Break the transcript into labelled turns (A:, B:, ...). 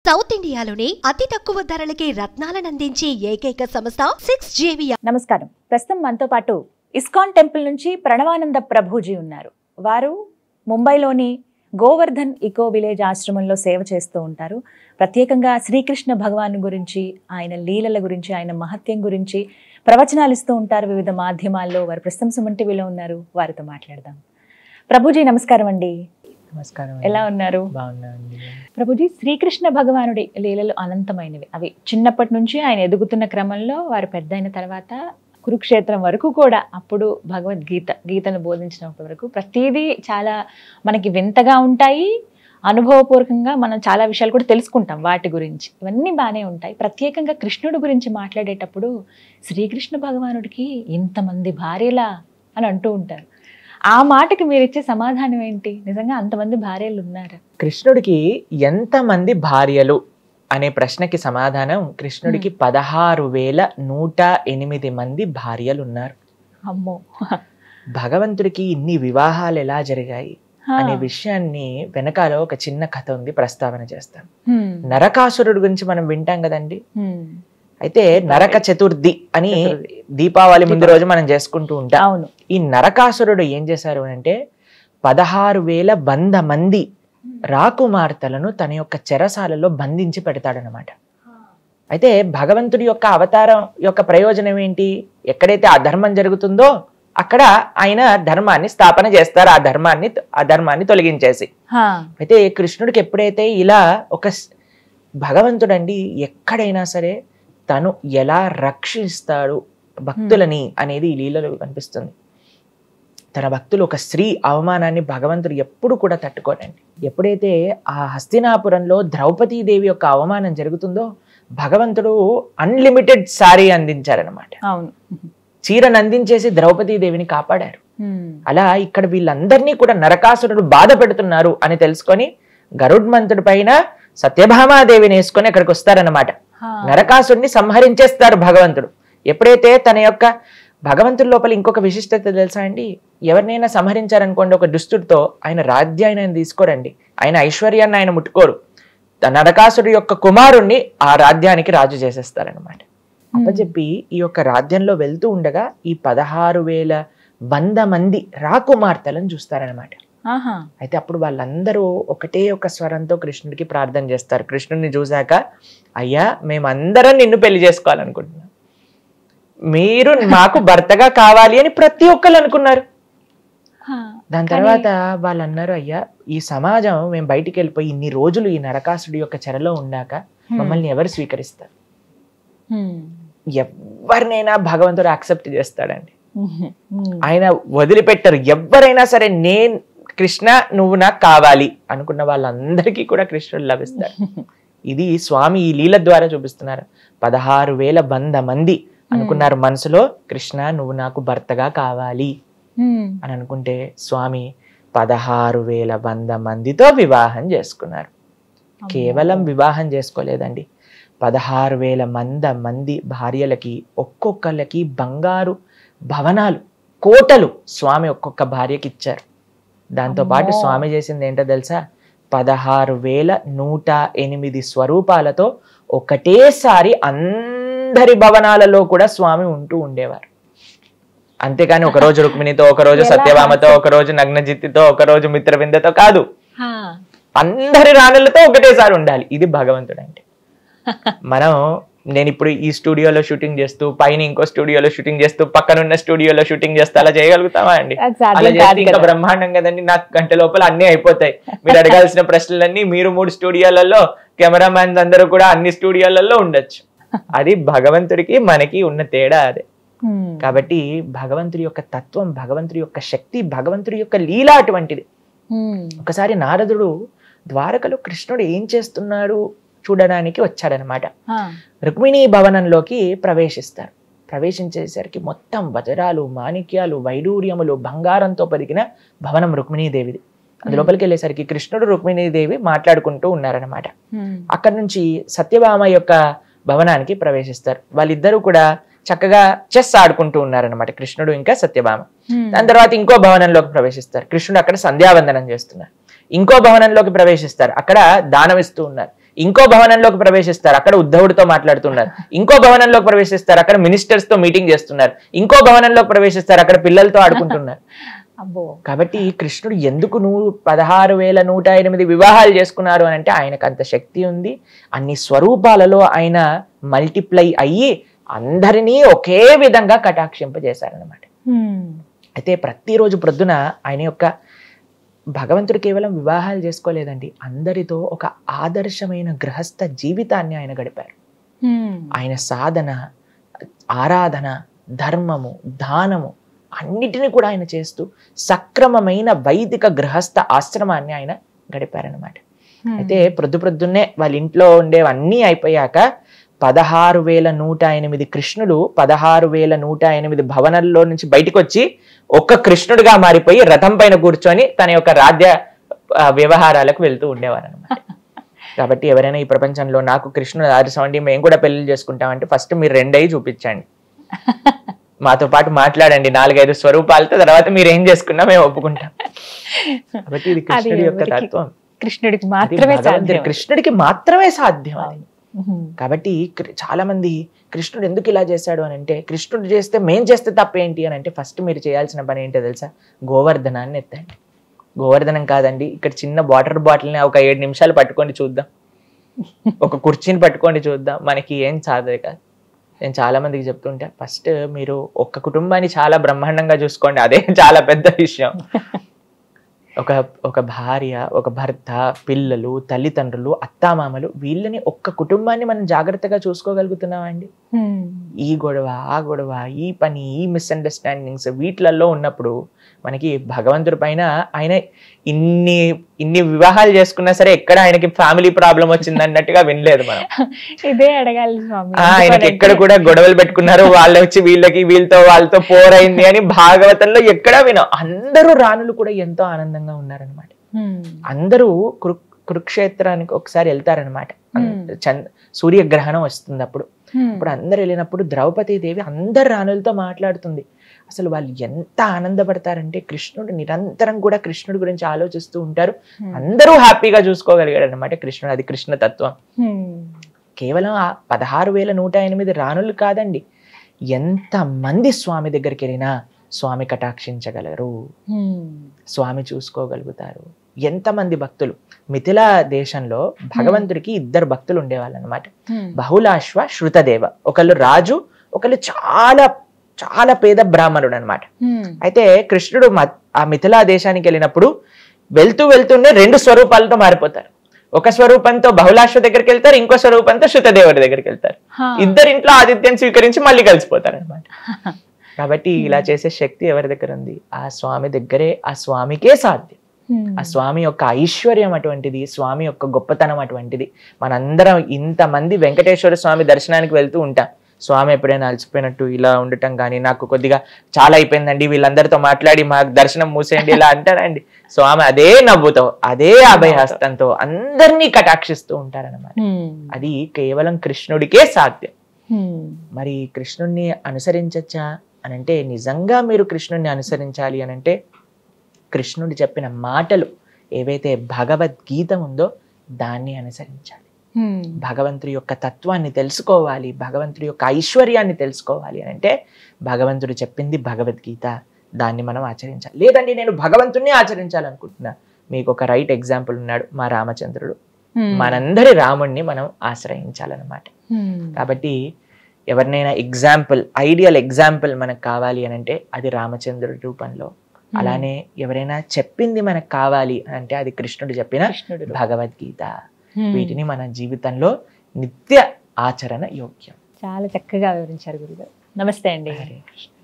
A: South ఇండియాలోనే అతి తక్కువ ధరలకి రత్నాలనందించే ఏకైక సంస్థ సిక్స్ జేవియా
B: నమస్కారం ప్రస్తుతం మనతో పాటు ఇస్కాన్ టెంపుల్ నుంచి ప్రణవానంద ప్రభుజీ ఉన్నారు వారు ముంబైలోని గోవర్ధన్ ఇకో విలేజ్ ఆశ్రమంలో సేవ చేస్తూ ఉంటారు ప్రత్యేకంగా శ్రీకృష్ణ భగవాన్ గురించి ఆయన లీలల గురించి ఆయన మహత్యం గురించి ప్రవచనాలు ఇస్తూ ఉంటారు వివిధ మాధ్యమాల్లో వారు ప్రస్తుతం సుమన్ టీవీలో ఉన్నారు వారితో మాట్లాడదాం ప్రభుజీ నమస్కారం అండి
C: నమస్కారం
B: ఎలా ఉన్నారు
C: బాగున్నాండి
B: ప్రభుజీ శ్రీకృష్ణ భగవానుడి లీలలు అనంతమైనవి అవి చిన్నప్పటి నుంచి ఆయన ఎదుగుతున్న క్రమంలో వారు పెద్ద అయిన తర్వాత కురుక్షేత్రం వరకు కూడా అప్పుడు భగవద్గీత గీతను బోధించినప్పటి వరకు ప్రతిదీ చాలా మనకి వింతగా ఉంటాయి అనుభవపూర్వకంగా మనం చాలా విషయాలు కూడా తెలుసుకుంటాం వాటి గురించి ఇవన్నీ బాగానే ఉంటాయి ప్రత్యేకంగా కృష్ణుడి గురించి మాట్లాడేటప్పుడు శ్రీకృష్ణ భగవానుడికి ఇంతమంది భార్యలా అని అంటూ ఉంటారు ఆ మాటకి మీరు ఇచ్చే సమాధానం ఏంటి నిజంగా అంతమంది భార్యలు ఉన్నారా
C: కృష్ణుడికి ఎంతమంది భార్యలు అనే ప్రశ్నకి సమాధానం కృష్ణుడికి పదహారు వేల నూట ఎనిమిది మంది భార్యలు ఉన్నారు
B: అమ్మో
C: భగవంతుడికి ఇన్ని వివాహాలు ఎలా జరిగాయి అనే విషయాన్ని వెనకాల ఒక చిన్న కథ ఉంది ప్రస్తావన చేస్తాం
B: హ్మ్.
C: నరకాసురుడు గురించి మనం వింటాం కదండి
B: హ్మ్.
C: అయితే నరక చతుర్థి అని
B: చతుర్థి.
C: దీపావళి ముందు రోజు మనం చేసుకుంటూ ఉంటాం
B: అవును
C: ఈ నరకాసురుడు ఏం చేశారు అంటే పదహారు వేల వంద మంది రాకుమార్తెలను తన యొక్క చెరసాలలో బంధించి పెడతాడనమాట అయితే భగవంతుడి యొక్క అవతారం యొక్క ప్రయోజనం ఏంటి ఎక్కడైతే అధర్మం జరుగుతుందో అక్కడ ఆయన ధర్మాన్ని స్థాపన చేస్తారు ఆ ధర్మాన్ని ఆ ధర్మాన్ని తొలగించేసి
B: హా.
C: అయితే కృష్ణుడికి ఎప్పుడైతే ఇలా ఒక స్- భగవంతుడండి ఎక్కడైనా సరే తను ఎలా రక్షిస్తాడు భక్తులని అనేది ఈ లీలలో కనిపిస్తుంది తన భక్తులు ఒక స్త్రీ అవమానాన్ని భగవంతుడు ఎప్పుడు కూడా తట్టుకోడండి ఎప్పుడైతే ఆ హస్తినాపురంలో ద్రౌపదీదేవి యొక్క అవమానం జరుగుతుందో భగవంతుడు అన్లిమిటెడ్ సారీ అందించారనమాట
B: అవును
C: చీరను అందించేసి ద్రౌపదీదేవిని కాపాడారు
B: హ్మ్.
C: అలా ఇక్కడ వీళ్ళందరినీ కూడా నరకాసురుడు బాధ పెడుతున్నారు అని తెలుసుకొని గరుడ్మంతుడి పైన సత్యభామాదేవిని వేసుకొని అక్కడికి వస్తారన్నమాట
B: హా.
C: నరకాసుడిని సంహరించేస్తారు భగవంతుడు ఎప్పుడైతే తన యొక్క భగవంతుడి లోపల ఇంకొక విశిష్టత తెలుసా అండి ఎవరినైనా సంహరించారనుకోండి ఒక దుష్టుడితో ఆయన రాజ్యాన్ని ఆయన తీసుకోరండి ఆయన ఐశ్వర్యాన్ని ఆయన ముట్టుకోరు త- నరకాసుడి యొక్క కుమారుణ్ణి ఆ రాజ్యానికి రాజు చేసేస్తారనమాట అప్పచెప్పి ఈ యొక్క రాజ్యంలో వెళ్తూ ఉండగా ఈ పదహారు వేల వంద మంది రాకుమార్తెలను చూస్తారనమాట
B: ఆహా.
C: అయితే అప్పుడు వాళ్ళందరూ ఒకటే ఒక స్వరంతో కృష్ణుడికి ప్రార్థన చేస్తారు కృష్ణుడిని చూశాక అయ్యా మేమందరం నిన్ను పెళ్లి చేసుకోవాలనుకుంటున్నాం మీరు మాకు భర్తగా కావాలి అని ప్రతి ఒక్కరు అనుకున్నారు
B: హా.
C: దాని తర్వాత వాళ్ళు అన్నారు అయ్యా ఈ సమాజం మేము బయటికి వెళ్ళిపోయి ఇన్ని రోజులు ఈ నరకాసుడి యొక్క చెరలో ఉండాక మమ్మల్ని ఎవరు స్వీకరిస్తారు
B: హ్మ్.
C: ఎవరినైనా భగవంతుడు యాక్సెప్ట్ చేస్తాడండి
B: హ్మ్. హ్మ్.
C: ఆయన వదిలిపెట్టరు ఎవరైనా సరే నేను కృష్ణ నువ్వు నాకు కావాలి అనుకున్న వాళ్ళందరికీ కూడా కృష్ణుడు లభిస్తాడు ఇది స్వామి ఈ లీల ద్వారా చూపిస్తున్నారు పదహారు వేల వంద మంది అనుకున్నారు మనసులో కృష్ణ నువ్వు నాకు భర్తగా కావాలి
B: హ్మ్.
C: అని అనుకుంటే స్వామి పదహారు వేల వంద మందితో వివాహం చేసుకున్నారు కేవలం వివాహం చేసుకోలేదండి పదహారు వేల మంద మంది భార్యలకి ఒక్కొక్కళ్ళకి బంగారు భవనాలు కోటలు స్వామి ఒక్కొక్క భార్యకి ఇచ్చారు దాంతో పాటు
B: అమ్మో.
C: స్వామి చేసింది ఏంటో తెలుసా పదహారు వేల నూట ఎనిమిది స్వరూపాలతో ఒకటేసారి అందరి భవనాలలో కూడా స్వామి ఉంటూ ఉండేవారు అంతేకాని ఒక రోజు రుక్మిణితో ఒక రోజు
B: ఎలా
C: సత్యభామతో ఒక రోజు నగ్నజిత్తితో ఒక రోజు మిత్రవిందతో కాదు
B: హా.
C: అందరి రాణులతో ఒకటేసారి ఉండాలి ఇది భగవంతుడు అంటే మనం నేను ఇప్పుడు ఈ స్టూడియోలో షూటింగ్ చేస్తూ పైన ఇంకో స్టూడియోలో షూటింగ్ చేస్తూ పక్కనున్న స్టూడియోలో షూటింగ్ చేస్తూ అలా చేయగలుగుతామా అండి
B: అది సాధ్యం
C: అలా చేస్తే
B: కాదు
C: ఇంకా
B: కదా.
C: బ్రహ్మాండం కదండి నాకు గంట లోపల అన్ని అయిపోతాయి మీరు అడగాల్సిన ప్రశ్నలన్నీ మీరు మూడు స్టూడియోలలో కెమెరామ్యాన్ అందరూ కూడా అన్ని స్టూడియోలలో ఉండొచ్చు అది భగవంతుడికి మనకి ఉన్న తేడా అదే
B: హ్మ్.
C: కాబట్టి భగవంతుడి యొక్క తత్వం భగవంతుడి యొక్క శక్తి భగవంతుడి యొక్క లీల అటువంటిది
B: హ్మ్.
C: ఒకసారి నారదుడు ద్వారకలో కృష్ణుడు ఏం చేస్తున్నాడు చూడడానికి వచ్చాడనమాట
B: హా.
C: రుక్మిణీ భవనంలోకి ప్రవేశిస్తారు ప్రవేశించేసరికి మొత్తం వజ్రాలు మాణిక్యాలు వైడూర్యములు బంగారంతో పదికిన భవనం రుక్మిణీదేవిది అందులోపలికి వెళ్ళేసరికి కృష్ణుడు రుక్మిణీదేవి మాట్లాడుకుంటూ ఉన్నారనమాట
B: హ్మ్.
C: అక్కడ నుంచి సత్యభామ యొక్క భవనానికి ప్రవేశిస్తారు వాళ్ళిద్దరూ కూడా చక్కగా చెస్ ఆడుకుంటూ ఉన్నారనమాట కృష్ణుడు ఇంకా సత్యభామ
B: హ్మ్.
C: దాని తర్వాత ఇంకో భవనంలోకి ప్రవేశిస్తారు కృష్ణుడు అక్కడ సంధ్యావందనం చేస్తున్నారు ఇంకో భవనంలోకి ప్రవేశిస్తారు అక్కడ దానం ఇస్తూ ఉన్నారు ఇంకో భవనంలోకి ప్రవేశిస్తారు అక్కడ ఉద్ధవుడితో మాట్లాడుతున్నారు ఇంకో భవనంలోకి ప్రవేశిస్తారు అక్కడ మినిస్టర్స్ తో మీటింగ్ చేస్తున్నారు ఇంకో భవనంలోకి ప్రవేశిస్తారు అక్కడ పిల్లలతో ఆడుకుంటున్నారు
B: అబ్బో
C: కాబట్టి కృష్ణుడు ఎందుకు నువ్వు పదహారు వేల నూట ఎనిమిది వివాహాలు చేసుకున్నారు అని అంటే ఆయనకు అంత శక్తి ఉంది అన్ని స్వరూపాలలో ఆయన మల్టిప్లై అయ్యి అందరినీ ఒకే విధంగా కటాక్షింపజేశారనమాట
B: హ్మ్.
C: అయితే ప్రతిరోజు ప్రొద్దున ఆయన యొక్క భగవంతుడు కేవలం వివాహాలు చేసుకోలేదండి అందరితో ఒక ఆదర్శమైన గృహస్థ జీవితాన్ని ఆయన గడిపారు
B: హ్మ్.
C: ఆయన సాధన ఆరాధన ధర్మము దానము అన్నిటిని కూడా ఆయన చేస్తూ సక్రమమైన వైదిక గృహస్థ ఆశ్రమాన్ని ఆయన గడిపారనమాట
B: హ్మ్.
C: అయితే ప్రొద్దు ప్రొద్దున్నే వాళ్ళ ఇంట్లో ఉండేవన్నీ అయిపోయాక పదహారు వేల నూట ఎనిమిది కృష్ణుడు పదహారు వేల నూట ఎనిమిది భవనాల్లో నుంచి బయటకు వచ్చి ఒక్క కృష్ణుడిగా మారిపోయి రథం పైన కూర్చొని తన యొక్క రాజ్య ఆ, వ్యవహారాలకు వెళ్తూ ఉండేవారు అనమాట కాబట్టి ఎవరైనా ఈ ప్రపంచంలో నాకు కృష్ణుడు ఆదర్శం అండి మేము కూడా పెళ్లి చేసుకుంటామంటే ఫస్ట్ మీరు రెండై చూపించండి మాతో పాటు మాట్లాడండి నాలుగైదు స్వరూపాలతో తర్వాత మీరు ఏం చేసుకున్నా మేము ఒప్పుకుంటాం కాబట్టి ఇది కృష్ణుడి యొక్క
B: ఎవరికి
C: తత్వం
B: కృష్ణుడికి
C: అది
B: మాత్రమే
C: భగవంతుడి
B: సాధ్యం
C: కృష్ణుడికి మాత్రమే సాధ్యం అది
B: హ్మ్.
C: కాబట్టి కృ- చాలా మంది కృష్ణుడు ఎందుకు ఇలా చేశాడు అని అంటే కృష్ణుడు చేస్తే మేం చేస్తే తప్పేంటి అని అంటే ఫస్ట్ మీరు చేయాల్సిన పని ఏంటో తెలుసా గోవర్ధనాన్ని ఎత్తండి గోవర్ధనం కాదండి ఇక్కడ చిన్న వాటర్ బాటిల్ని ఒక ఏడు నిమిషాలు పట్టుకొని చూద్దాం ఒక కుర్చీని పట్టుకొని చూద్దాం మనకి ఏం సాధదు కాదు నేను చాలా మందికి చెప్తుంటా ఫస్ట్ మీరు ఒక్క కుటుంబాన్ని చాలా బ్రహ్మాండంగా చూసుకోండి అదే చాలా పెద్ద విషయం ఒక ఒక భార్య ఒక భర్త పిల్లలు తల్లిదండ్రులు అత్తామామలు వీళ్ళని ఒక్క కుటుంబాన్ని మనం జాగ్రత్తగా చూసుకోగలుగుతున్నామండి
B: హ్మ్.
C: ఈ గొడవ ఆ గొడవ ఈ పని ఈ మిస్అండర్స్టాండింగ్స్ వీటిలలో ఉన్నప్పుడు మనకి భగవంతుడి పైన ఆయన ఇన్ని ఇన్ని వివాహాలు చేసుకున్నా సరే ఎక్కడ ఆయనకి ఫ్యామిలీ ప్రాబ్లం వచ్చింది అన్నట్టుగా వినలేదు మనం
B: ఇదే అడగాలి స్వామి
C: ఆ, ఆయనకి ఎక్కడ కూడా గొడవలు పెట్టుకున్నారు వాళ్ళు వచ్చి వీళ్ళకి వీళ్ళతో వాళ్ళతో పోరైంది అని భాగవతంలో ఎక్కడా వినాం అందరూ రాణులు కూడా ఎంతో ఆనందంగా ఉన్నారనమాట
B: హ్మ్.
C: అందరూ కురు కురుక్షేత్రానికి ఒకసారి వెళ్తారనమాట
B: Hmm.
C: చంద్ సూర్యగ్రహణం వస్తుంది అప్పుడు
B: హ్మ్.
C: అప్పుడు అందరు వెళ్ళినప్పుడు ద్రౌపది దేవి అందరు రాణులతో మాట్లాడుతుంది అసలు వాళ్ళు ఎంత ఆనందపడతారంటే కృష్ణుడు నిరంతరం కూడా కృష్ణుడి గురించి ఆలోచిస్తూ ఉంటారు
B: హ్మ్.
C: అందరూ హ్యాపీగా చూసుకోగలిగాడు అనమాట కృష్ణుడు అది కృష్ణ తత్వం
B: హ్మ్.
C: కేవలం ఆ పదహారు వేల నూట ఎనిమిది రాణులు కాదండి ఎంత మంది స్వామి దగ్గరికి వెళ్ళినా స్వామి కటాక్షించగలరు
B: హ్మ్.
C: స్వామి చూసుకోగలుగుతారు ఎంతమంది భక్తులు మిథిలా దేశంలో భగవంతుడికి ఇద్దరు భక్తులు ఉండేవాళ్ళు అనమాట
B: హ్మ్.
C: బహుళాశ్వ శృతదేవ ఒకళ్ళు రాజు ఒకళ్ళు చాలా చాలా పేద బ్రాహ్మణుడు అనమాట
B: హ్మ్.
C: అయితే కృష్ణుడు మ- ఆ మిథిలా దేశానికి వెళ్ళినప్పుడు వెళ్తూ వెళ్తూనే రెండు స్వరూపాలతో మారిపోతారు ఒక స్వరూపంతో బహుళాశ్వ దగ్గరికి వెళ్తారు ఇంకో స్వరూపంతో శృతదేవుడి దగ్గరికి వెళ్తారు
B: హా.
C: ఇద్దరు ఇంట్లో ఆతిథ్యం స్వీకరించి మళ్ళీ కలిసిపోతారు అనమాట కాబట్టి ఇలా చేసే శక్తి ఎవరి దగ్గర ఉంది ఆ స్వామి దగ్గరే ఆ స్వామికే సాధ్యం
B: హ్మ్.
C: ఆ స్వామి యొక్క ఐశ్వర్యం అటువంటిది స్వామి యొక్క గొప్పతనం అటువంటిది మనందరం ఇంతమంది వెంకటేశ్వర స్వామి దర్శనానికి వెళ్తూ ఉంటాం స్వామి ఎప్పుడైనా అలసిపోయినట్టు ఇలా ఉండటం కానీ నాకు కొద్దిగా చాలా అయిపోయిందండి వీళ్ళందరితో మాట్లాడి మాకు దర్శనం మూసేయండి ఇలా అంటారండి స్వామి అదే నవ్వుతో అదే అభయహస్తంతో అందరినీ కటాక్షిస్తూ ఉంటారన్నమాట
B: హ్మ్.
C: అది కేవలం కృష్ణుడికే సాధ్యం
B: హ్మ్.
C: మరి కృష్ణుణ్ణి అనుసరించచ్చా అని అంటే నిజంగా మీరు కృష్ణుణ్ణి అనుసరించాలి అని అంటే కృష్ణుడు చెప్పిన మాటలు ఏవైతే భగవద్గీత ఉందో దాన్ని అనుసరించాలి
B: హ్మ్.
C: భగవంతుడి యొక్క తత్వాన్ని తెలుసుకోవాలి భగవంతుడి యొక్క ఐశ్వర్యాన్ని తెలుసుకోవాలి అని అంటే భగవంతుడు చెప్పింది భగవద్గీత దాన్ని మనం ఆచరించాలి లేదండి నేను భగవంతుణ్ణి ఆచరించాలనుకుంటున్నా మీకు ఒక రైట్ ఎగ్జాంపుల్ ఉన్నాడు మా రామచంద్రుడు
B: హ్మ్.
C: మనందరి రాముణ్ణి మనం ఆశ్రయించాలన్నమాట
B: హ్మ్.
C: కాబట్టి ఎవరినైనా ఎగ్జాంపుల్ ఐడియల్ ఎగ్జాంపుల్ మనకు కావాలి అని అంటే అది రామచంద్రుడి రూపంలో అలానే ఎవరైనా చెప్పింది మనకు కావాలి అని అంటే అది కృష్ణుడు చెప్పిన
B: కృష్ణుడు
C: భగవద్గీత
B: హ్మ్.
C: వీటిని మన జీవితంలో నిత్య ఆచరణ యోగ్యం
B: చాలా చక్కగా వివరించారు గురుగారు నమస్తే అండి
C: హరే కృష్ణ